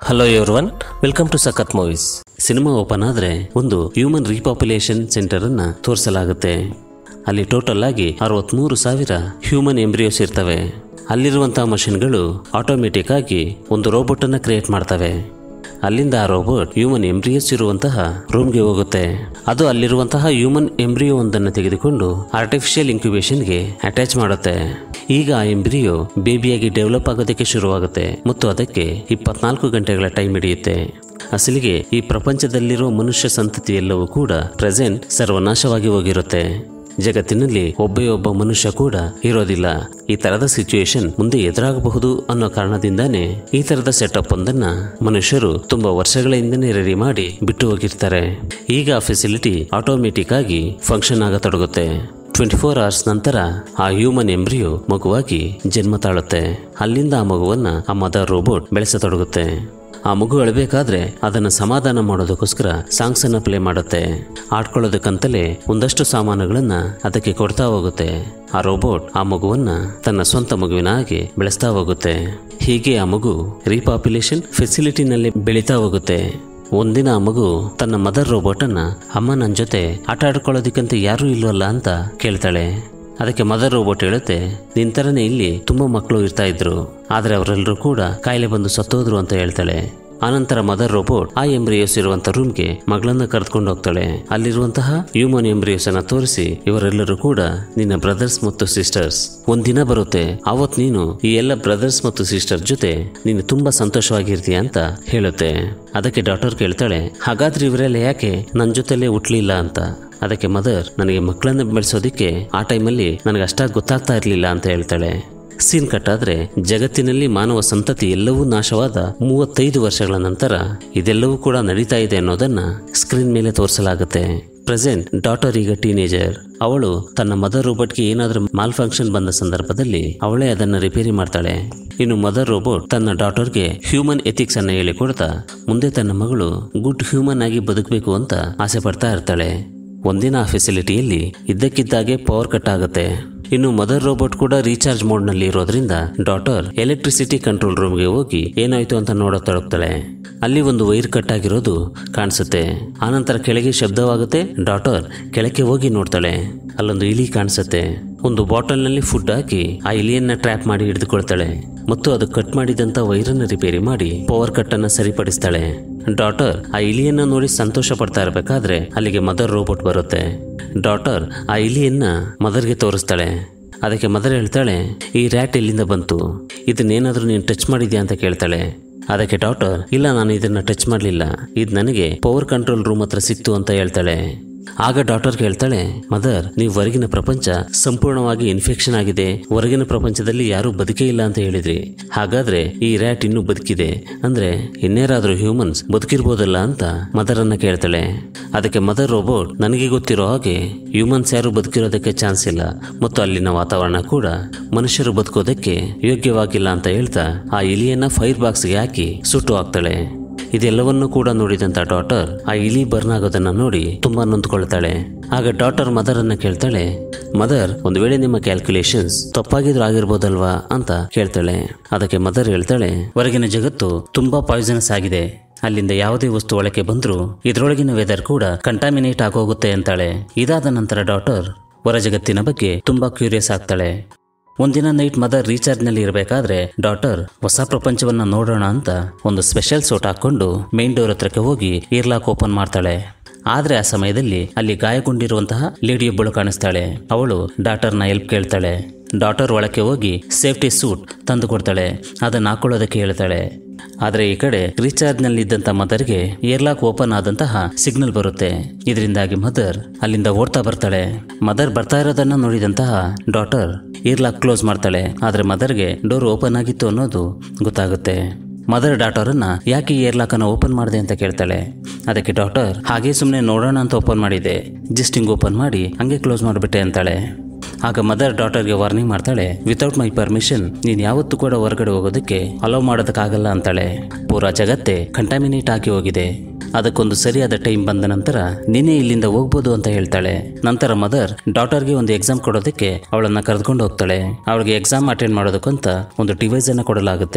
hello everyone welcome to ಸಖತ್ movies cinema open ಆದ್ರೆ ಒಂದು ಹ್ಯೂಮನ್ ರೀಪಾಪ್ಯುಲೇಷನ್ ಸೆಂಟರ್ ಅನ್ನ ತೋರಿಸಲಾಗುತ್ತೆ ಅಲ್ಲಿ ಟೋಟಲ್ ಆಗಿ ಅರವತ್ಮೂರು ಸಾವಿರ ಹ್ಯೂಮನ್ ಎಂಬ್ರಿಯೋಸ್ ಇರ್ತವೆ ಅಲ್ಲಿರುವಂತಹ ಮಷಿನ್ಗಳು ಆಟೋಮೆಟಿಕ್ ಆಗಿ ಒಂದು ರೋಬೋಟ್ ಅನ್ನ ಕ್ರಿಯೇಟ್ ಮಾಡ್ತವೆ ಅಲ್ಲಿಂದ ಆ ರೋಬೋಟ್ ಹ್ಯೂಮನ್ ಎಂಬ್ರಿಯೋಸ್ ಇರುವಂತಹ ರೂಮ್ಗೆ ಹೋಗುತ್ತೆ ಅದು ಅಲ್ಲಿರುವಂತಹ ಹ್ಯೂಮನ್ ಎಂಬ್ರಿಯೋ ಒಂದನ್ನು ತೆಗೆದುಕೊಂಡು ಆರ್ಟಿಫಿಷಿಯಲ್ ಇನ್ಕ್ಯುಬೇಷನ್ಗೆ ಅಟ್ಯಾಚ್ ಮಾಡುತ್ತೆ ಈಗ ಆ ಎಂಬ್ರಿಯೋ ಬೇಬಿಯಾಗಿ ಡೆವಲಪ್ ಆಗೋದಕ್ಕೆ ಶುರುವಾಗುತ್ತೆ ಮತ್ತು ಅದಕ್ಕೆ ಇಪ್ಪತ್ನಾಲ್ಕು ಗಂಟೆಗಳ ಟೈಮ್ ಹಿಡಿಯುತ್ತೆ ಅಸಲಿಗೆ ಈ ಪ್ರಪಂಚದಲ್ಲಿರೋ ಮನುಷ್ಯ ಸಂತತಿ ಎಲ್ಲವೂ ಕೂಡ ಪ್ರೆಸೆಂಟ್ ಸರ್ವನಾಶವಾಗಿ ಹೋಗಿರುತ್ತೆ ಜಗತ್ತಿನಲ್ಲಿ ಒಬ್ಬೇ ಒಬ್ಬ ಮನುಷ್ಯ ಕೂಡ ಇರೋದಿಲ್ಲ ಈ ತರದ ಸಿಚುಯೇಷನ್ ಮುಂದೆ ಎದುರಾಗಬಹುದು ಅನ್ನೋ ಕಾರಣದಿಂದಾನೇ ಈ ತರದ ಸೆಟಪ್ ಒಂದನ್ನ ಮನುಷ್ಯರು ತುಂಬಾ ವರ್ಷಗಳ ಹಿಂದೆನೆ ರೆಡಿ ಮಾಡಿ ಬಿಟ್ಟು ಹೋಗಿರ್ತಾರೆ ಈಗ ಆ ಫೆಸಿಲಿಟಿ ಆಟೋಮೆಟಿಕ್ ಆಗಿ ಫಂಕ್ಷನ್ ಆಗತೊಡಗುತ್ತೆ ಟ್ವೆಂಟಿ ಫೋರ್ ಅವರ್ಸ್ ನಂತರ ಆ ಹ್ಯೂಮನ್ ಎಂಬ್ರಿಯೋ ಮಗುವಾಗಿ ಜನ್ಮ ತಾಳುತ್ತೆ ಅಲ್ಲಿಂದ ಆ ಮಗುವನ್ನ ಆ ಮದರ್ ರೋಬೋಟ್ ಬೆಳೆಸತೊಡಗುತ್ತೆ ಆ ಮಗು ಅಳಬೇಕಾದ್ರೆ ಅದನ್ನು ಸಮಾಧಾನ ಮಾಡೋದಕ್ಕೋಸ್ಕರ ಸಾಂಗ್ಸ್ ಅನ್ನ ಪ್ಲೇ ಮಾಡುತ್ತೆ ಆಡ್ಕೊಳ್ಳೋದಕ್ಕಂತಲೇ ಒಂದಷ್ಟು ಸಾಮಾನುಗಳನ್ನ ಅದಕ್ಕೆ ಕೊಡ್ತಾ ಹೋಗುತ್ತೆ ಆ ರೋಬೋಟ್ ಆ ಮಗುವನ್ನ ತನ್ನ ಸ್ವಂತ ಮಗುವಿನ ಹಾಗೆ ಬೆಳೆಸ್ತಾ ಹೋಗುತ್ತೆ ಹೀಗೆ ಆ ಮಗು ರೀಪಾಪ್ಯುಲೇಷನ್ ಫೆಸಿಲಿಟಿನಲ್ಲಿ ಬೆಳೀತಾ ಹೋಗುತ್ತೆ ಒಂದಿನ ಆ ಮಗು ತನ್ನ ಮದರ್ ರೋಬೋಟ್ ಅನ್ನ ಅಮ್ಮ ನನ್ನ ಜೊತೆ ಆಟ ಆಡ್ಕೊಳ್ಳೋದಕ್ಕಂತ ಯಾರೂ ಇಲ್ವಲ್ಲ ಅಂತ ಕೇಳ್ತಾಳೆ ಅದಕ್ಕೆ ಮದರ್ ರೋಬೋಟ್ ಹೇಳುತ್ತೆ ನಿನ್ ತರನೇ ಇಲ್ಲಿ ತುಂಬಾ ಮಕ್ಕಳು ಇರ್ತಾ ಇದ್ರು ಆದ್ರೆ ಅವರೆಲ್ಲರೂ ಕೂಡ ಕಾಯಿಲೆ ಬಂದು ಸತ್ತೋದ್ರು ಅಂತ ಹೇಳ್ತಾಳೆ ಆನಂತರ ಮದರ್ ರೋಬೋಟ್ ಆ ಎಂಬ್ರಿಯೋಸ್ ಇರುವಂತ ರೂಮ್ಗೆ ಮಗಳನ್ನ ಕರೆದುಕೊಂಡು ಹೋಗ್ತಾಳೆ ಅಲ್ಲಿರುವಂತಹ ಹ್ಯೂಮನ್ ಎಂಬ್ರಿಯೋಸ್ ಅನ್ನ ತೋರಿಸಿ ಇವರೆಲ್ಲರೂ ಕೂಡ ನಿನ್ನ ಬ್ರದರ್ಸ್ ಮತ್ತು ಸಿಸ್ಟರ್ಸ್ ಒಂದಿನ ಬರುತ್ತೆ ಅವತ್ ನೀನು ಈ ಎಲ್ಲ ಬ್ರದರ್ಸ್ ಮತ್ತು ಸಿಸ್ಟರ್ ಜೊತೆ ನೀನು ತುಂಬಾ ಸಂತೋಷವಾಗಿರ್ತೀಯ ಅಂತ ಹೇಳುತ್ತೆ ಅದಕ್ಕೆ ಡಾಕ್ಟರ್ ಕೇಳ್ತಾಳೆ ಹಾಗಾದ್ರೆ ಇವರೆಲ್ಲ ಯಾಕೆ ನನ್ನ ಜೊತೆಲೇ ಹುಟ್ಲಿಲ್ಲ ಅಂತ ಅದಕ್ಕೆ ಮದರ್ ನನಗೆ ಮಕ್ಕಳನ್ನ ಬೆಳೆಸೋದಿಕ್ಕೆ ಆ ಟೈಮಲ್ಲಿ ನನಗೆ ಅಷ್ಟಾಗಿ ಗೊತ್ತಾಗ್ತಾ ಇರಲಿಲ್ಲ ಅಂತ ಹೇಳ್ತಾಳೆ ಸೀನ್ ಕಟ್ಟಾದ್ರೆ ಜಗತ್ತಿನಲ್ಲಿ ಮಾನವ ಸಂತತಿ ಎಲ್ಲವೂ ನಾಶವಾದ ಮೂವತ್ತೈದು ವರ್ಷಗಳ ನಂತರ ಇದೆಲ್ಲವೂ ಕೂಡ ನಡೀತಾ ಇದೆ ಅನ್ನೋದನ್ನ ಸ್ಕ್ರೀನ್ ಮೇಲೆ ತೋರಿಸಲಾಗುತ್ತೆ ಪ್ರೆಸೆಂಟ್ ಡಾಟರ್ ಈಗ ಟೀನೇಜರ್ ಅವಳು ತನ್ನ ಮದರ್ ರೋಬೋಟ್ಗೆ ಏನಾದರೂ ಮಾಲ್ ಫಂಕ್ಷನ್ ಬಂದ ಸಂದರ್ಭದಲ್ಲಿ ಅವಳೇ ಅದನ್ನ ರಿಪೇರಿ ಮಾಡ್ತಾಳೆ ಇನ್ನು ಮದರ್ ರೋಬೋಟ್ ತನ್ನ ಡಾಟರ್ಗೆ ಹ್ಯೂಮನ್ ಎಥಿಕ್ಸ್ ಅನ್ನ ಹೇಳಿಕೊಡ್ತಾ ಮುಂದೆ ತನ್ನ ಮಗಳು ಗುಡ್ ಹ್ಯೂಮನ್ ಆಗಿ ಬದುಕಬೇಕು ಅಂತ ಆಸೆ ಪಡ್ತಾ ಇರ್ತಾಳೆ ಒಂದಿನ ಆ ಫೆಸಿಲಿಟಿಯಲ್ಲಿ ಇದ್ದಕ್ಕಿದ್ದಾಗೆ ಪವರ್ ಕಟ್ ಆಗುತ್ತೆ ಇನ್ನು ಮದರ್ ರೋಬೋಟ್ ಕೂಡ ರೀಚಾರ್ಜ್ ಮೋಡ್ ನಲ್ಲಿ ಇರೋದ್ರಿಂದ ಡಾಟರ್ ಎಲೆಕ್ಟ್ರಿಸಿಟಿ ಕಂಟ್ರೋಲ್ ರೂಮ್ಗೆ ಹೋಗಿ ಏನಾಯ್ತು ಅಂತ ನೋಡತೊಡಗ್ತಾಳೆ ಅಲ್ಲಿ ಒಂದು ವೈರ್ ಕಟ್ ಆಗಿರೋದು ಕಾಣಿಸುತ್ತೆ ಆನಂತರ ಕೆಳಗೆ ಶಬ್ದವಾಗುತ್ತೆ ಡಾಟರ್ ಕೆಳಕ್ಕೆ ಹೋಗಿ ನೋಡ್ತಾಳೆ ಅಲ್ಲೊಂದು ಇಲಿ ಕಾಣಿಸುತ್ತೆ ಒಂದು ಬಾಟಲ್ ನಲ್ಲಿ ಫುಡ್ ಹಾಕಿ ಆ ಇಲಿಯನ್ನ ಟ್ರ್ಯಾಪ್ ಮಾಡಿ ಹಿಡಿದುಕೊಳ್ತಾಳೆ ಮತ್ತು ಅದು ಕಟ್ ಮಾಡಿದಂತ ವೈರನ್ನ ರಿಪೇರಿ ಮಾಡಿ ಪವರ್ ಕಟ್ ಅನ್ನ ಸರಿಪಡಿಸ್ತಾಳೆ ಡಾಟರ್ ಆ ಇಲಿಯನ್ನ ನೋಡಿ ಸಂತೋಷ ಪಡ್ತಾ ಇರಬೇಕಾದ್ರೆ ಅಲ್ಲಿಗೆ ಮದರ್ ರೋಬೋಟ್ ಬರುತ್ತೆ ಡಾಟರ್ ಆ ಇಲಿಯನ್ನ ಮದರ್ಗೆ ತೋರಿಸ್ತಾಳೆ ಅದಕ್ಕೆ ಮದರ್ ಹೇಳ್ತಾಳೆ ಈ ರ್ಯಾಟ್ ಎಲ್ಲಿಂದ ಬಂತು ಇದನ್ನೇನಾದ್ರೂ ನೀನು ಟಚ್ ಮಾಡಿದ್ಯಾ ಅಂತ ಕೇಳ್ತಾಳೆ ಅದಕ್ಕೆ ಡಾಕ್ಟರ್ ಇಲ್ಲ ನಾನು ಇದನ್ನ ಟಚ್ ಮಾಡಲಿಲ್ಲ ಇದು ನನಗೆ ಪವರ್ ಕಂಟ್ರೋಲ್ ರೂಮ್ ಹತ್ರ ಸಿಕ್ತು ಅಂತ ಹೇಳ್ತಾಳೆ ಆಗ ಡಾಕ್ಟರ್ ಕೇಳ್ತಾಳೆ ಮದರ್ ನೀವು ಹೊರಗಿನ ಪ್ರಪಂಚ ಸಂಪೂರ್ಣವಾಗಿ ಇನ್ಫೆಕ್ಷನ್ ಆಗಿದೆ ಹೊರಗಿನ ಪ್ರಪಂಚದಲ್ಲಿ ಯಾರೂ ಬದುಕೇ ಇಲ್ಲ ಅಂತ ಹೇಳಿದ್ರಿ ಹಾಗಾದ್ರೆ ಈ ರ್ಯಾಟ್ ಇನ್ನೂ ಬದುಕಿದೆ ಅಂದ್ರೆ ಇನ್ನೇರಾದ್ರೂ ಹ್ಯೂಮನ್ಸ್ ಬದುಕಿರ್ಬೋದಲ್ಲ ಅಂತ ಮದರ್ ಅನ್ನ ಕೇಳ್ತಾಳೆ ಅದಕ್ಕೆ ಮದರ್ ರೋಬೋಟ್ ನನಗೆ ಗೊತ್ತಿರೋ ಹಾಗೆ ಹ್ಯೂಮನ್ಸ್ ಯಾರು ಬದುಕಿರೋದಕ್ಕೆ ಚಾನ್ಸ್ ಇಲ್ಲ ಮತ್ತು ಅಲ್ಲಿನ ವಾತಾವರಣ ಕೂಡ ಮನುಷ್ಯರು ಬದುಕೋದಕ್ಕೆ ಯೋಗ್ಯವಾಗಿಲ್ಲ ಅಂತ ಹೇಳ್ತಾ ಆ ಇಲಿಯನ್ನ ಫೈರ್ ಬಾಕ್ಸ್ಗೆ ಹಾಕಿ ಸುಟ್ಟು ಹಾಕ್ತಾಳೆ ಇದೆಲ್ಲವನ್ನೂ ಕೂಡ ನೋಡಿದಂತ ಡಾಟರ್ ಆ ಇಲಿ ಬರ್ನ್ ಆಗೋದನ್ನ ನೋಡಿ ತುಂಬಾ ನೊಂದ್ಕೊಳ್ತಾಳೆ ಆಗ ಡಾಟರ್ ಮದರ್ ಅನ್ನ ಕೇಳ್ತಾಳೆ ಮದರ್ ಒಂದು ವೇಳೆ ನಿಮ್ಮ ಕ್ಯಾಲ್ಕುಲೇಷನ್ಸ್ ತಪ್ಪಾಗಿದ್ರು ಆಗಿರ್ಬೋದಲ್ವಾ ಅಂತ ಕೇಳ್ತಾಳೆ ಅದಕ್ಕೆ ಮದರ್ ಹೇಳ್ತಾಳೆ ಹೊರಗಿನ ಜಗತ್ತು ತುಂಬಾ ಪಾಯ್ಸನಸ್ ಆಗಿದೆ ಅಲ್ಲಿಂದ ಯಾವುದೇ ವಸ್ತು ಒಳಕ್ಕೆ ಬಂದರೂ ಇದರೊಳಗಿನ ವೆದರ್ ಕೂಡ ಕಂಟಾಮಿನೇಟ್ ಆಗೋಗುತ್ತೆ ಅಂತಾಳೆ ಇದಾದ ನಂತರ ಡಾಟರ್ ಹೊರ ಜಗತ್ತಿನ ಬಗ್ಗೆ ತುಂಬಾ ಕ್ಯೂರಿಯಸ್ ಆಗ್ತಾಳೆ ಒಂದಿನ ನೈಟ್ ಮದರ್ ರೀಚಾರ್ಜ್ನಲ್ಲಿ ಇರಬೇಕಾದ್ರೆ ಡಾಟರ್ ಹೊಸ ಪ್ರಪಂಚವನ್ನ ನೋಡೋಣ ಅಂತ ಒಂದು ಸ್ಪೆಷಲ್ ಸೋಟ್ ಹಾಕೊಂಡು ಮೇನ್ ಡೋರ್ ಹತ್ರಕ್ಕೆ ಹೋಗಿ ಏರ್ಲಾಕ್ ಓಪನ್ ಮಾಡ್ತಾಳೆ ಆದ್ರೆ ಆ ಸಮಯದಲ್ಲಿ ಅಲ್ಲಿ ಗಾಯಗೊಂಡಿರುವಂತಹ ಲೇಡಿಯೊಬ್ಬಳು ಕಾಣಿಸ್ತಾಳೆ ಅವಳು ಡಾಟರ್ನ ಹೆಲ್ಪ್ ಕೇಳ್ತಾಳೆ ಡಾಟರ್ ಒಳಕ್ಕೆ ಹೋಗಿ ಸೇಫ್ಟಿ ಸೂಟ್ ತಂದು ಕೊಡ್ತಾಳೆ ಅದನ್ನ ಹಾಕೊಳ್ಳೋದಕ್ಕೆ ಹೇಳ್ತಾಳೆ ಆದ್ರೆ ಈ ಕಡೆ ರೀಚಾರ್ಜ್ನಲ್ಲಿ ಇದ್ದಂತ ಮದರ್ಗೆ ಏರ್ಲಾಕ್ ಓಪನ್ ಆದಂತಹ ಸಿಗ್ನಲ್ ಬರುತ್ತೆ ಇದರಿಂದಾಗಿ ಮದರ್ ಅಲ್ಲಿಂದ ಓಡ್ತಾ ಬರ್ತಾಳೆ ಮದರ್ ಬರ್ತಾ ಇರೋದನ್ನ ನೋಡಿದಂತಹ ಡಾಟರ್ ಏರ್ಲಾಕ್ ಕ್ಲೋಸ್ ಮಾಡ್ತಾಳೆ ಆದ್ರೆ ಮದರ್ಗೆ ಡೋರ್ ಓಪನ್ ಆಗಿತ್ತು ಅನ್ನೋದು ಗೊತ್ತಾಗುತ್ತೆ ಮದರ್ ಡಾಟರನ್ನ ಯಾಕೆ ಈ ಏರ್ಲಾಕ್ ಅನ್ನ ಓಪನ್ ಮಾಡಿದೆ ಅಂತ ಕೇಳ್ತಾಳೆ ಅದಕ್ಕೆ ಡಾಟರ್ ಹಾಗೆ ಸುಮ್ಮನೆ ನೋಡೋಣ ಅಂತ ಓಪನ್ ಮಾಡಿದೆ ಜಸ್ಟ್ ಹಿಂಗ್ ಓಪನ್ ಮಾಡಿ ಹಂಗೆ ಕ್ಲೋಸ್ ಮಾಡಿಬಿಟ್ಟೆ ಅಂತಾಳೆ ಆಗ ಮದರ್ ಡಾಟರ್ಗೆ ವಾರ್ನಿಂಗ್ ಮಾಡ್ತಾಳೆ ವಿತೌಟ್ ಮೈ ಪರ್ಮಿಷನ್ ನೀನ್ ಯಾವತ್ತೂ ಕೂಡ ಹೊರಗಡೆ ಹೋಗೋದಕ್ಕೆ ಅಲೋ ಮಾಡೋದಕ್ಕಾಗಲ್ಲ ಅಂತಾಳೆ ಪೂರಾ ಜಗತ್ತೇ ಕಂಟಾಮಿನೇಟ್ ಆಗಿ ಹೋಗಿದೆ ಅದಕ್ಕೊಂದು ಸರಿಯಾದ ಟೈಮ್ ಬಂದ ನಂತರ ನೀನೇ ಇಲ್ಲಿಂದ ಹೋಗ್ಬೋದು ಅಂತ ಹೇಳ್ತಾಳೆ ನಂತರ ಮದರ್ ಡಾಟರ್ಗೆ ಒಂದು ಎಕ್ಸಾಮ್ ಕೊಡೋದಕ್ಕೆ ಅವಳನ್ನ ಕರೆದುಕೊಂಡು ಹೋಗ್ತಾಳೆ ಅವಳಿಗೆ ಎಕ್ಸಾಮ್ ಅಟೆಂಡ್ ಮಾಡೋದಕ್ಕಂತ ಒಂದು ಡಿವೈಸ್ ಅನ್ನ ಕೊಡಲಾಗುತ್ತೆ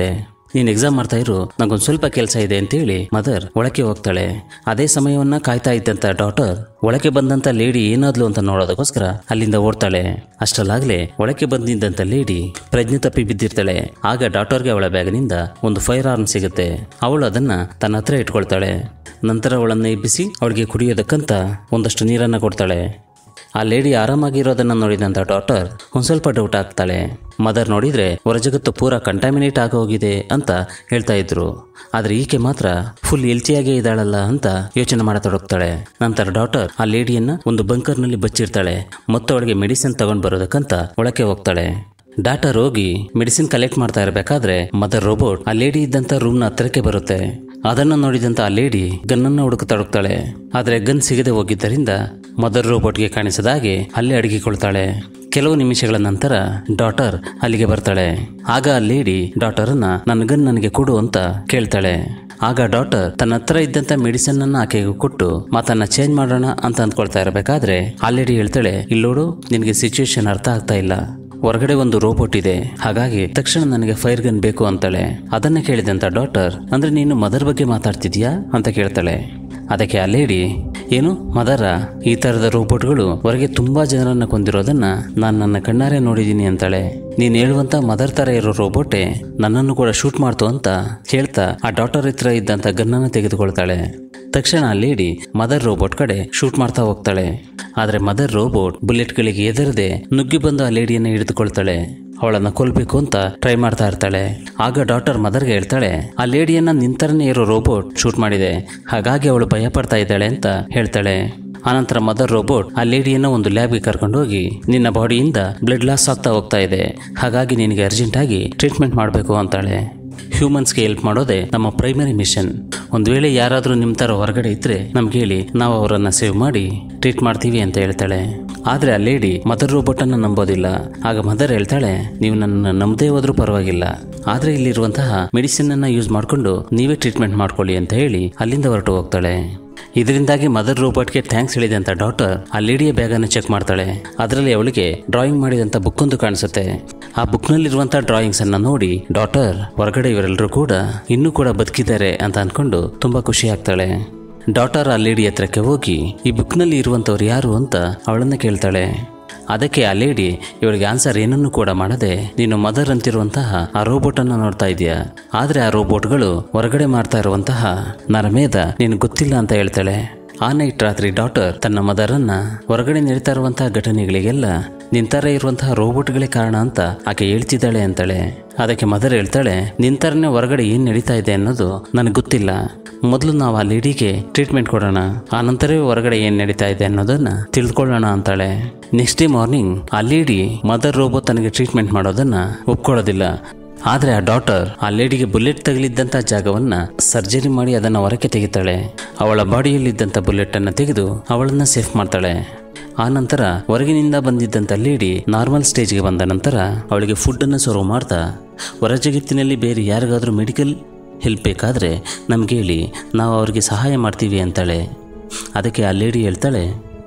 ನೀನು ಎಕ್ಸಾಮ್ ಮಾಡ್ತಾ ಇರು ನಂಗೊಂದು ಸ್ವಲ್ಪ ಕೆಲಸ ಇದೆ ಅಂತೇಳಿ ಮದರ್ ಒಳಕ್ಕೆ ಹೋಗ್ತಾಳೆ ಅದೇ ಸಮಯವನ್ನ ಕಾಯ್ತಾ ಇದ್ದಂತ ಡಾಟರ್ ಒಳಕ್ಕೆ ಬಂದಂತ ಲೇಡಿ ಏನಾದ್ಲು ಅಂತ ನೋಡೋದಕ್ಕೋಸ್ಕರ ಅಲ್ಲಿಂದ ಓಡ್ತಾಳೆ ಅಷ್ಟರಲ್ಲಾಗ್ಲೇ ಒಳಕ್ಕೆ ಬಂದಿದ್ದಂತ ಲೇಡಿ ಪ್ರಜ್ಞೆ ತಪ್ಪಿ ಬಿದ್ದಿರ್ತಾಳೆ ಆಗ ಡಾಟರ್ಗೆ ಅವಳ ಬ್ಯಾಗ್ನಿಂದ ಒಂದು ಫೈರ್ ಆರ್ಮ್ ಸಿಗುತ್ತೆ ಅವಳು ಅದನ್ನ ತನ್ನ ಹತ್ರ ಇಟ್ಕೊಳ್ತಾಳೆ ನಂತರ ಅವಳನ್ನ ಎಬ್ಬಿಸಿ ಅವಳಿಗೆ ಕುಡಿಯೋದಕ್ಕಂತ ಒಂದಷ್ಟು ನೀರನ್ನ ಕೊಡ್ತಾಳೆ ಆ ಲೇಡಿ ಆರಾಮಾಗಿರೋದನ್ನ ನೋಡಿದಂತ ಡಾಟರ್ ಒಂದ್ ಸ್ವಲ್ಪ ಡೌಟ್ ಆಗ್ತಾಳೆ ಮದರ್ ನೋಡಿದ್ರೆ ಹೊರಜಗತ್ತು ಪೂರ ಕಂಟಾಮಿನೇಟ್ ಆಗೋಗಿದೆ ಅಂತ ಹೇಳ್ತಾ ಇದ್ರು ಆದ್ರೆ ಈಕೆ ಮಾತ್ರ ಫುಲ್ ಹೆಲ್ತಿಯಾಗೇ ಇದ್ದಾಳಲ್ಲ ಅಂತ ಯೋಚನೆ ಮಾಡತೊಡಗ್ತಾಳೆ ನಂತರ ಡಾಟರ್ ಆ ಲೇಡಿಯನ್ನ ಒಂದು ಬಂಕರ್ನಲ್ಲಿ ಬಚ್ಚಿರ್ತಾಳೆ ಮತ್ತು ಅವಳಿಗೆ ಮೆಡಿಸಿನ್ ತಗೊಂಡ್ ಬರೋದಕ್ಕಂತ ಒಳಕ್ಕೆ ಹೋಗ್ತಾಳೆ ಡಾಟರ್ ಹೋಗಿ ಮೆಡಿಸಿನ್ ಕಲೆಕ್ಟ್ ಮಾಡ್ತಾ ಇರಬೇಕಾದ್ರೆ ಮದರ್ ರೋಬೋಟ್ ಆ ಲೇಡಿ ಇದ್ದಂತ ರೂಮ್ನ ಹತ್ತಿರಕ್ಕೆ ಬರುತ್ತೆ ಅದನ್ನು ನೋಡಿದಂತ ಆ ಲೇಡಿ ಗನ್ನನ್ನು ಹುಡುಕತೊಡಗ್ತಾಳೆ ಆದ್ರೆ ಗನ್ ಸಿಗದೆ ಹೋಗಿದ್ದರಿಂದ ಮದರ್ ರೋಬೋಟ್ಗೆ ಕಾಣಿಸದ ಹಾಗೆ ಅಲ್ಲೇ ಅಡಗಿಕೊಳ್ತಾಳೆ ಕೆಲವು ನಿಮಿಷಗಳ ನಂತರ ಡಾಟರ್ ಅಲ್ಲಿಗೆ ಬರ್ತಾಳೆ ಆಗ ಆ ಲೇಡಿ ಡಾಟರನ್ನ ನನ್ನ ಗನ್ ನನಗೆ ಕೊಡು ಅಂತ ಕೇಳ್ತಾಳೆ ಆಗ ಡಾಟರ್ ತನ್ನ ಹತ್ರ ಇದ್ದಂತ ಮೆಡಿಸಿನ್ ಅನ್ನ ಆಕೆಗೆ ಕೊಟ್ಟು ಮಾತನ್ನ ಚೇಂಜ್ ಮಾಡೋಣ ಅಂತ ಅಂದ್ಕೊಳ್ತಾ ಇರಬೇಕಾದ್ರೆ ಆ ಲೇಡಿ ಹೇಳ್ತಾಳೆ ಇಲ್ಲೋಡು ನಿನಗೆ ಸಿಚುವೇಶನ್ ಅರ್ಥ ಆಗ್ತಾ ಇಲ್ಲ ಹೊರಗಡೆ ಒಂದು ರೋಬೋಟ್ ಇದೆ ಹಾಗಾಗಿ ತಕ್ಷಣ ನನಗೆ ಫೈರ್ ಗನ್ ಬೇಕು ಅಂತಾಳೆ ಅದನ್ನ ಕೇಳಿದಂತ ಡಾಕ್ಟರ್ ಅಂದ್ರೆ ನೀನು ಮದರ್ ಬಗ್ಗೆ ಮಾತಾಡ್ತಿದ್ಯಾ ಅಂತ ಕೇಳ್ತಾಳೆ ಅದಕ್ಕೆ ಆ ಲೇಡಿ ಏನು ಮದರ ಈ ತರದ ರೋಬೋಟ್ಗಳು ಹೊರಗೆ ತುಂಬಾ ಜನರನ್ನ ಕೊಂದಿರೋದನ್ನ ನಾನು ನನ್ನ ಕಣ್ಣಾರೆ ನೋಡಿದ್ದೀನಿ ಅಂತಾಳೆ ನೀನ್ ಹೇಳುವಂತ ಮದರ್ ತರ ಇರೋ ರೋಬೋಟೆ ನನ್ನನ್ನು ಕೂಡ ಶೂಟ್ ಮಾಡ್ತು ಅಂತ ಹೇಳ್ತಾ ಆ ಡಾಕ್ಟರ್ ಹತ್ರ ಇದ್ದಂತ ಗನ್ನನ್ನು ತೆಗೆದುಕೊಳ್ತಾಳೆ ತಕ್ಷಣ ಆ ಲೇಡಿ ಮದರ್ ರೋಬೋಟ್ ಕಡೆ ಶೂಟ್ ಮಾಡ್ತಾ ಹೋಗ್ತಾಳೆ ಆದ್ರೆ ಮದರ್ ರೋಬೋಟ್ ಬುಲೆಟ್ಗಳಿಗೆ ಎದರದೆ ನುಗ್ಗಿ ಬಂದು ಆ ಲೇಡಿಯನ್ನು ಹಿಡಿದುಕೊಳ್ತಾಳೆ ಅವಳನ್ನ ಕೊಲ್ಬೇಕು ಅಂತ ಟ್ರೈ ಮಾಡ್ತಾ ಇರ್ತಾಳೆ ಆಗ ಡಾಕ್ಟರ್ ಮದರ್ಗೆ ಹೇಳ್ತಾಳೆ ಆ ಲೇಡಿಯನ್ನ ನಿಂತರನೇ ಇರೋ ರೋಬೋಟ್ ಶೂಟ್ ಮಾಡಿದೆ ಹಾಗಾಗಿ ಅವಳು ಭಯ ಪಡ್ತಾ ಇದ್ದಾಳೆ ಅಂತ ಹೇಳ್ತಾಳೆ ಆನಂತರ ಮದರ್ ರೋಬೋಟ್ ಆ ಲೇಡಿಯನ್ನ ಒಂದು ಲ್ಯಾಬ್ಗೆ ಕರ್ಕೊಂಡು ಹೋಗಿ ನಿನ್ನ ಬಾಡಿಯಿಂದ ಬ್ಲಡ್ ಲಾಸ್ ಆಗ್ತಾ ಹೋಗ್ತಾ ಇದೆ ಹಾಗಾಗಿ ನಿನಗೆ ಅರ್ಜೆಂಟ್ ಆಗಿ ಟ್ರೀಟ್ಮೆಂಟ್ ಮಾಡಬೇಕು ಅಂತಾಳೆ ಹ್ಯೂಮನ್ಸ್ಗೆ ಹೆಲ್ಪ್ ಮಾಡೋದೇ ನಮ್ಮ ಪ್ರೈಮರಿ ಮಿಷನ್ ಒಂದು ವೇಳೆ ಯಾರಾದರೂ ನಿಮ್ಮ ಥರ ಹೊರಗಡೆ ಇದ್ರೆ ನಮ್ಗೆ ಹೇಳಿ ನಾವು ಅವರನ್ನ ಸೇವ್ ಮಾಡಿ ಟ್ರೀಟ್ ಮಾಡ್ತೀವಿ ಅಂತ ಹೇಳ್ತಾಳೆ ಆದ್ರೆ ಆ ಲೇಡಿ ಮದರ್ ರೋಬೋಟ್ ಅನ್ನ ನಂಬೋದಿಲ್ಲ ಆಗ ಮದರ್ ಹೇಳ್ತಾಳೆ ನೀವು ನನ್ನ ನಂಬದೇ ಹೋದ್ರೂ ಪರವಾಗಿಲ್ಲ ಆದ್ರೆ ಇಲ್ಲಿರುವಂತಹ ಮೆಡಿಸಿನ್ ಅನ್ನ ಯೂಸ್ ಮಾಡ್ಕೊಂಡು ನೀವೇ ಟ್ರೀಟ್ಮೆಂಟ್ ಮಾಡ್ಕೊಳ್ಳಿ ಅಂತ ಹೇಳಿ ಅಲ್ಲಿಂದ ಹೊರಟು ಹೋಗ್ತಾಳೆ ಇದರಿಂದಾಗಿ ಮದರ್ ರೋಬೋಟ್ಗೆ ಥ್ಯಾಂಕ್ಸ್ ಹೇಳಿದಂತ ಡಾಕ್ಟರ್ ಆ ಲೇಡಿಯ ಬ್ಯಾಗನ್ನು ಚೆಕ್ ಮಾಡ್ತಾಳೆ ಅದರಲ್ಲಿ ಅವಳಿಗೆ ಡ್ರಾಯಿಂಗ್ ಮಾಡಿದಂತ ಬುಕ್ ಒಂದು ಕಾಣಿಸುತ್ತೆ ಆ ಬುಕ್ನಲ್ಲಿರುವಂತ ಡ್ರಾಯಿಂಗ್ಸ್ ಅನ್ನ ನೋಡಿ ಡಾಕ್ಟರ್ ಹೊರಗಡೆ ಇವರೆಲ್ಲರೂ ಕೂಡ ಇನ್ನೂ ಕೂಡ ಬದುಕಿದ್ದಾರೆ ಅಂತ ಅನ್ಕೊಂಡು ತುಂಬಾ ಖುಷಿ ಆಗ್ತಾಳೆ ಡಾಟರ್ ಆ ಲೇಡಿ ಹತ್ರಕ್ಕೆ ಹೋಗಿ ಈ ಬುಕ್ನಲ್ಲಿ ಇರುವಂತವ್ರು ಯಾರು ಅಂತ ಅವಳನ್ನ ಕೇಳ್ತಾಳೆ ಅದಕ್ಕೆ ಆ ಲೇಡಿ ಇವಳಿಗೆ ಆನ್ಸರ್ ಏನನ್ನು ಕೂಡ ಮಾಡದೆ ನೀನು ಮದರ್ ಅಂತಿರುವಂತಹ ಆ ರೋಬೋಟ್ ಅನ್ನು ನೋಡ್ತಾ ಇದೀಯಾ ಆದ್ರೆ ಆ ರೋಬೋಟ್ಗಳು ಹೊರಗಡೆ ಮಾಡ್ತಾ ಇರುವಂತಹ ನರಮೇಧ ನೀನು ಗೊತ್ತಿಲ್ಲ ಅಂತ ಹೇಳ್ತಾಳೆ ಆ ನೈಟ್ ರಾತ್ರಿ ಡಾಟರ್ ತನ್ನ ಮದರನ್ನ ಹೊರಗಡೆ ನಡೀತಾ ಇರುವಂತಹ ಘಟನೆಗಳಿಗೆಲ್ಲ ನಿಂತರ ಇರುವಂತಹ ರೋಬೋಟ್ಗಳೇ ಕಾರಣ ಅಂತ ಆಕೆ ಹೇಳ್ತಿದ್ದಾಳೆ ಅಂತಾಳೆ ಅದಕ್ಕೆ ಮದರ್ ಹೇಳ್ತಾಳೆ ನಿಂತರನೇ ಹೊರಗಡೆ ಏನ್ ನಡೀತಾ ಇದೆ ಅನ್ನೋದು ನನಗೆ ಗೊತ್ತಿಲ್ಲ ಮೊದಲು ನಾವು ಆ ಲೇಡಿಗೆ ಟ್ರೀಟ್ಮೆಂಟ್ ಕೊಡೋಣ ಆ ನಂತರವೇ ಹೊರಗಡೆ ಏನ್ ನಡೀತಾ ಇದೆ ಅನ್ನೋದನ್ನ ತಿಳಿದುಕೊಳ್ಳೋಣ ಅಂತಾಳೆ ನೆಕ್ಸ್ಟ್ ಡೇ ಮಾರ್ನಿಂಗ್ ಆ ಲೇಡಿ ಮದರ್ ರೋಬೋಟ್ ತನಗೆ ಟ್ರೀಟ್ಮೆಂಟ್ ಮಾಡೋದನ್ನ ಒಪ್ಕೊಳ್ಳೋದಿಲ್ಲ ಆದ್ರೆ ಆ ಡಾಟರ್ ಆ ಲೇಡಿಗೆ ಬುಲೆಟ್ ತಗಲಿದ್ದಂತ ಜಾಗವನ್ನ ಸರ್ಜರಿ ಮಾಡಿ ಅದನ್ನ ಹೊರಕ್ಕೆ ತೆಗಿತಾಳೆ ಅವಳ ಬಾಡಿಯಲ್ಲಿದ್ದಂತ ಬುಲೆಟ್ ಅನ್ನ ತೆಗೆದು ಅವಳನ್ನ ಸೇಫ್ ಮಾಡ್ತಾಳೆ ಆ ನಂತರ ಹೊರಗಿನಿಂದ ಬಂದಿದ್ದಂಥ ಲೇಡಿ ನಾರ್ಮಲ್ ಸ್ಟೇಜ್ಗೆ ಬಂದ ನಂತರ ಅವಳಿಗೆ ಫುಡ್ಡನ್ನು ಸರ್ವ್ ಮಾಡ್ತಾ ಹೊರ ಜಗತ್ತಿನಲ್ಲಿ ಬೇರೆ ಯಾರಿಗಾದ್ರೂ ಮೆಡಿಕಲ್ ಹೆಲ್ಪ್ ಬೇಕಾದರೆ ನಮ್ಗೆ ಹೇಳಿ ನಾವು ಅವ್ರಿಗೆ ಸಹಾಯ ಮಾಡ್ತೀವಿ ಅಂತಾಳೆ ಅದಕ್ಕೆ ಆ ಲೇಡಿ ಹೇಳ್ತಾಳೆ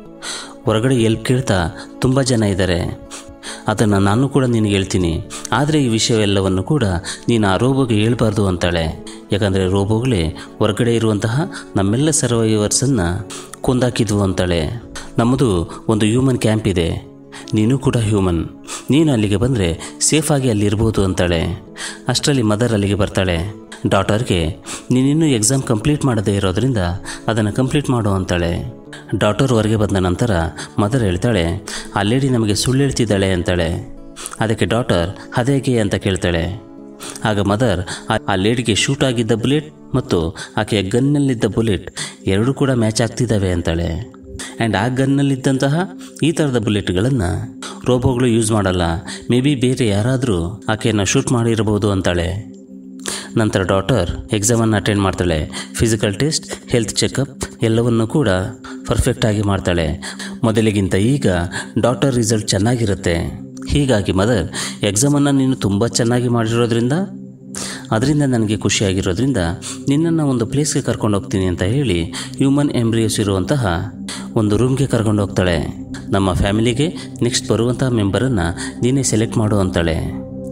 ಹೊರಗಡೆ ಎಲ್ಪ್ ಕೇಳ್ತಾ ತುಂಬ ಜನ ಇದ್ದಾರೆ ಅದನ್ನು ನಾನು ಕೂಡ ನಿನಗೆ ಹೇಳ್ತೀನಿ ಆದರೆ ಈ ವಿಷಯವೆಲ್ಲವನ್ನು ಕೂಡ ನೀನು ಆ ರೋಬೋಗೆ ಹೇಳ್ಬಾರ್ದು ಅಂತಾಳೆ ಯಾಕಂದರೆ ರೋಬೋಗಳೇ ಹೊರಗಡೆ ಇರುವಂತಹ ನಮ್ಮೆಲ್ಲ ಸರ್ವೈವರ್ಸನ್ನು ಕೊಂದಾಕಿದ್ವು ಅಂತಾಳೆ ನಮ್ಮದು ಒಂದು ಹ್ಯೂಮನ್ ಕ್ಯಾಂಪ್ ಇದೆ ನೀನು ಕೂಡ ಹ್ಯೂಮನ್ ನೀನು ಅಲ್ಲಿಗೆ ಬಂದರೆ ಸೇಫಾಗಿ ಅಲ್ಲಿರ್ಬೋದು ಅಂತಾಳೆ ಅಷ್ಟರಲ್ಲಿ ಮದರ್ ಅಲ್ಲಿಗೆ ಬರ್ತಾಳೆ ಡಾಟರ್ಗೆ ನೀನಿನ್ನೂ ಎಕ್ಸಾಮ್ ಕಂಪ್ಲೀಟ್ ಮಾಡದೇ ಇರೋದ್ರಿಂದ ಅದನ್ನು ಕಂಪ್ಲೀಟ್ ಮಾಡು ಅಂತಾಳೆ ಡಾಟರ್ ಹೊರಗೆ ಬಂದ ನಂತರ ಮದರ್ ಹೇಳ್ತಾಳೆ ಆ ಲೇಡಿ ನಮಗೆ ಸುಳ್ಳು ಹೇಳ್ತಿದ್ದಾಳೆ ಅಂತಾಳೆ ಅದಕ್ಕೆ ಡಾಟರ್ ಅದೇಗೆ ಅಂತ ಕೇಳ್ತಾಳೆ ಆಗ ಮದರ್ ಆ- ಆ ಲೇಡಿಗೆ ಶೂಟ್ ಆಗಿದ್ದ ಬುಲೆಟ್ ಮತ್ತು ಆಕೆಯ ಗನ್ನಲ್ಲಿದ್ದ ಬುಲೆಟ್ ಎರಡೂ ಕೂಡ ಮ್ಯಾಚ್ ಆಗ್ತಿದ್ದಾವೆ ಅಂತಾಳೆ ಆ್ಯಂಡ್ ಆ ಗನ್ನಲ್ಲಿದ್ದಂತಹ ಈ ಥರದ ಬುಲೆಟ್ಗಳನ್ನು ರೋಬೋಗಳು ಯೂಸ್ ಮಾಡಲ್ಲ ಮೇ ಬಿ ಬೇರೆ ಯಾರಾದರೂ ಆಕೆಯನ್ನು ಶೂಟ್ ಮಾಡಿರಬಹುದು ಅಂತಾಳೆ ನಂತರ ಡಾಟರ್ ಎಕ್ಸಾಮನ್ನು ಅಟೆಂಡ್ ಮಾಡ್ತಾಳೆ ಫಿಸಿಕಲ್ ಟೆಸ್ಟ್ ಹೆಲ್ತ್ ಚೆಕಪ್ ಎಲ್ಲವನ್ನೂ ಕೂಡ ಪರ್ಫೆಕ್ಟಾಗಿ ಮಾಡ್ತಾಳೆ ಮೊದಲಿಗಿಂತ ಈಗ ಡಾಟರ್ ರಿಸಲ್ಟ್ ಚೆನ್ನಾಗಿರುತ್ತೆ ಹೀಗಾಗಿ ಮದರ್ ಎಕ್ಸಾಮನ್ನು ನೀನು ತುಂಬ ಚೆನ್ನಾಗಿ ಮಾಡಿರೋದ್ರಿಂದ ಅದರಿಂದ ನನಗೆ ಖುಷಿಯಾಗಿರೋದ್ರಿಂದ ನಿನ್ನನ್ನು ಒಂದು ಪ್ಲೇಸ್ಗೆ ಕರ್ಕೊಂಡು ಹೋಗ್ತೀನಿ ಅಂತ ಹೇಳಿ ಹ್ಯೂಮನ್ ಎಂಬ್ರಿಯೋಸ್ ಇರುವಂತಹ ಒಂದು ರೂಮ್ಗೆ ಕರ್ಕೊಂಡು ಹೋಗ್ತಾಳೆ ನಮ್ಮ ಫ್ಯಾಮಿಲಿಗೆ ನೆಕ್ಸ್ಟ್ ಬರುವಂತಹ ಮೆಂಬರನ್ನು ನೀನೇ ಸೆಲೆಕ್ಟ್ ಮಾಡು ಅಂತಾಳೆ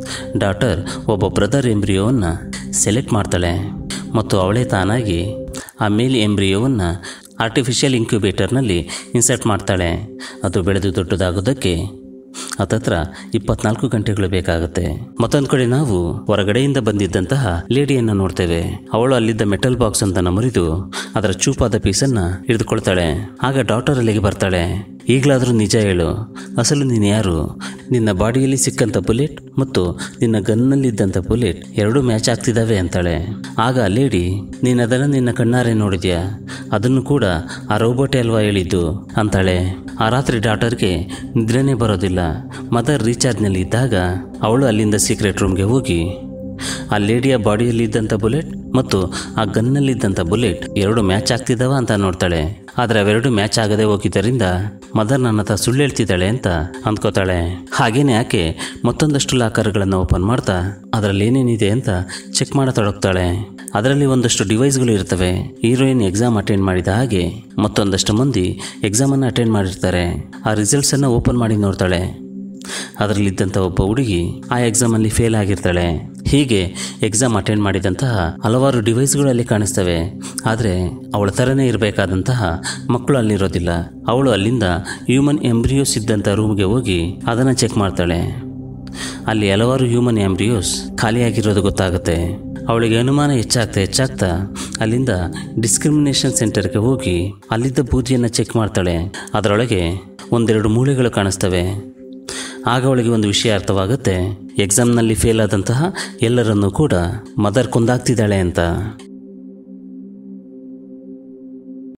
ಡಾಟರ್ ಒಬ್ಬ ಬ್ರದರ್ ಎಂಬ್ರಿಯೋವನ್ನು ಸೆಲೆಕ್ಟ್ ಮಾಡ್ತಾಳೆ ಮತ್ತು ಅವಳೇ ತಾನಾಗಿ ಆ ಮೇಲ್ ಎಂಬ್ರಿಯೋವನ್ನು ಆರ್ಟಿಫಿಷಿಯಲ್ ಇನ್ಕ್ಯುಬೇಟರ್ನಲ್ಲಿ ಇನ್ಸರ್ಟ್ ಮಾಡ್ತಾಳೆ ಅದು ಬೆಳೆದು ದೊಡ್ಡದಾಗೋದಕ್ಕೆ ಹತ್ತತ್ರ ಇಪ್ಪತ್ನಾಲ್ಕು ಗಂಟೆಗಳು ಬೇಕಾಗುತ್ತೆ ಮತ್ತೊಂದು ಕಡೆ ನಾವು ಹೊರಗಡೆಯಿಂದ ಬಂದಿದ್ದಂತಹ ಲೇಡಿಯನ್ನು ನೋಡ್ತೇವೆ ಅವಳು ಅಲ್ಲಿದ್ದ ಮೆಟಲ್ ಬಾಕ್ಸ್ ಅಂತ ಮುರಿದು ಅದರ ಚೂಪಾದ ಪೀಸನ್ನು ಹಿಡಿದುಕೊಳ್ತಾಳೆ ಆಗ ಡಾಕ್ಟರ್ ಅಲ್ಲಿಗೆ ಬರ್ತಾಳೆ ಈಗಲಾದರೂ ನಿಜ ಹೇಳು ಅಸಲು ನೀನು ಯಾರು ನಿನ್ನ ಬಾಡಿಯಲ್ಲಿ ಸಿಕ್ಕಂಥ ಬುಲೆಟ್ ಮತ್ತು ನಿನ್ನ ಗನ್ನಲ್ಲಿದ್ದಂಥ ಬುಲೆಟ್ ಎರಡೂ ಮ್ಯಾಚ್ ಆಗ್ತಿದ್ದಾವೆ ಅಂತಾಳೆ ಆಗ ಆ ಲೇಡಿ ನೀನು ಅದನ್ನು ನಿನ್ನ ಕಣ್ಣಾರೆ ನೋಡಿದ್ಯಾ ಅದನ್ನು ಕೂಡ ಆ ರೋಬೋಟೇ ಅಲ್ವಾ ಹೇಳಿದ್ದು ಅಂತಾಳೆ ಆ ರಾತ್ರಿ ಡಾಕ್ಟರ್ಗೆ ನಿದ್ರೆನೇ ಬರೋದಿಲ್ಲ ಮದರ್ ರೀಚಾರ್ಜ್ನಲ್ಲಿ ಇದ್ದಾಗ ಅವಳು ಅಲ್ಲಿಂದ ಸೀಕ್ರೆಟ್ ರೂಮ್ಗೆ ಹೋಗಿ ಆ ಲೇಡಿಯ ಬಾಡಿಯಲ್ಲಿದ್ದಂಥ ಬುಲೆಟ್ ಮತ್ತು ಆ ಗನ್ನಲ್ಲಿದ್ದಂಥ ಬುಲೆಟ್ ಎರಡು ಮ್ಯಾಚ್ ಆಗ್ತಿದ್ದಾವ ಅಂತ ನೋಡ್ತಾಳೆ ಆದರೆ ಅವೆರಡು ಮ್ಯಾಚ್ ಆಗದೆ ಹೋಗಿದ್ದರಿಂದ ಮದರ್ ನನ್ನ ಹತ್ರ ಸುಳ್ಳು ಹೇಳ್ತಿದ್ದಾಳೆ ಅಂತ ಅಂದ್ಕೋತಾಳೆ ಹಾಗೇನೆ ಆಕೆ ಮತ್ತೊಂದಷ್ಟು ಲಾಕರ್ಗಳನ್ನು ಓಪನ್ ಮಾಡ್ತಾ ಅದರಲ್ಲಿ ಏನೇನಿದೆ ಅಂತ ಚೆಕ್ ಮಾಡತೊಡಗ್ತಾಳೆ ಅದರಲ್ಲಿ ಒಂದಷ್ಟು ಡಿವೈಸ್ಗಳು ಇರ್ತವೆ ಹೀರೋಯಿನ್ ಎಕ್ಸಾಮ್ ಅಟೆಂಡ್ ಮಾಡಿದ ಹಾಗೆ ಮತ್ತೊಂದಷ್ಟು ಮಂದಿ ಎಕ್ಸಾಮನ್ನು ಅಟೆಂಡ್ ಮಾಡಿರ್ತಾರೆ ಆ ರಿಸಲ್ಟ್ಸನ್ನು ಓಪನ್ ಮಾಡಿ ನೋಡ್ತಾಳೆ ಅದರಲ್ಲಿದ್ದಂಥ ಒಬ್ಬ ಹುಡುಗಿ ಆ ಎಕ್ಸಾಮಲ್ಲಿ ಫೇಲ್ ಆಗಿರ್ತಾಳೆ ಹೀಗೆ ಎಕ್ಸಾಮ್ ಅಟೆಂಡ್ ಮಾಡಿದಂತಹ ಹಲವಾರು ಡಿವೈಸ್ಗಳು ಅಲ್ಲಿ ಕಾಣಿಸ್ತವೆ ಆದರೆ ಅವಳ ಥರನೇ ಇರಬೇಕಾದಂತಹ ಮಕ್ಕಳು ಅಲ್ಲಿರೋದಿಲ್ಲ ಅವಳು ಅಲ್ಲಿಂದ ಹ್ಯೂಮನ್ ಎಂಬ್ರಿಯೋಸ್ ಇದ್ದಂಥ ರೂಮ್ಗೆ ಹೋಗಿ ಅದನ್ನು ಚೆಕ್ ಮಾಡ್ತಾಳೆ ಅಲ್ಲಿ ಹಲವಾರು ಹ್ಯೂಮನ್ ಎಂಬ್ರಿಯೋಸ್ ಖಾಲಿಯಾಗಿರೋದು ಗೊತ್ತಾಗುತ್ತೆ ಅವಳಿಗೆ ಅನುಮಾನ ಹೆಚ್ಚಾಗ್ತಾ ಹೆಚ್ಚಾಗ್ತಾ ಅಲ್ಲಿಂದ ಡಿಸ್ಕ್ರಿಮಿನೇಷನ್ ಸೆಂಟರ್ಗೆ ಹೋಗಿ ಅಲ್ಲಿದ್ದ ಬೂದಿಯನ್ನು ಚೆಕ್ ಮಾಡ್ತಾಳೆ ಅದರೊಳಗೆ ಒಂದೆರಡು ಮೂಳೆಗಳು ಕಾಣಿಸ್ತವೆ ಆಗ ಅವಳಿಗೆ ಒಂದು ವಿಷಯ ಅರ್ಥವಾಗುತ್ತೆ ಎಕ್ಸಾಮ್ನಲ್ಲಿ ಫೇಲ್ ಆದಂತಹ ಎಲ್ಲರನ್ನೂ ಕೂಡ ಮದರ್ ಕೊಂದಾಗ್ತಿದ್ದಾಳೆ ಅಂತ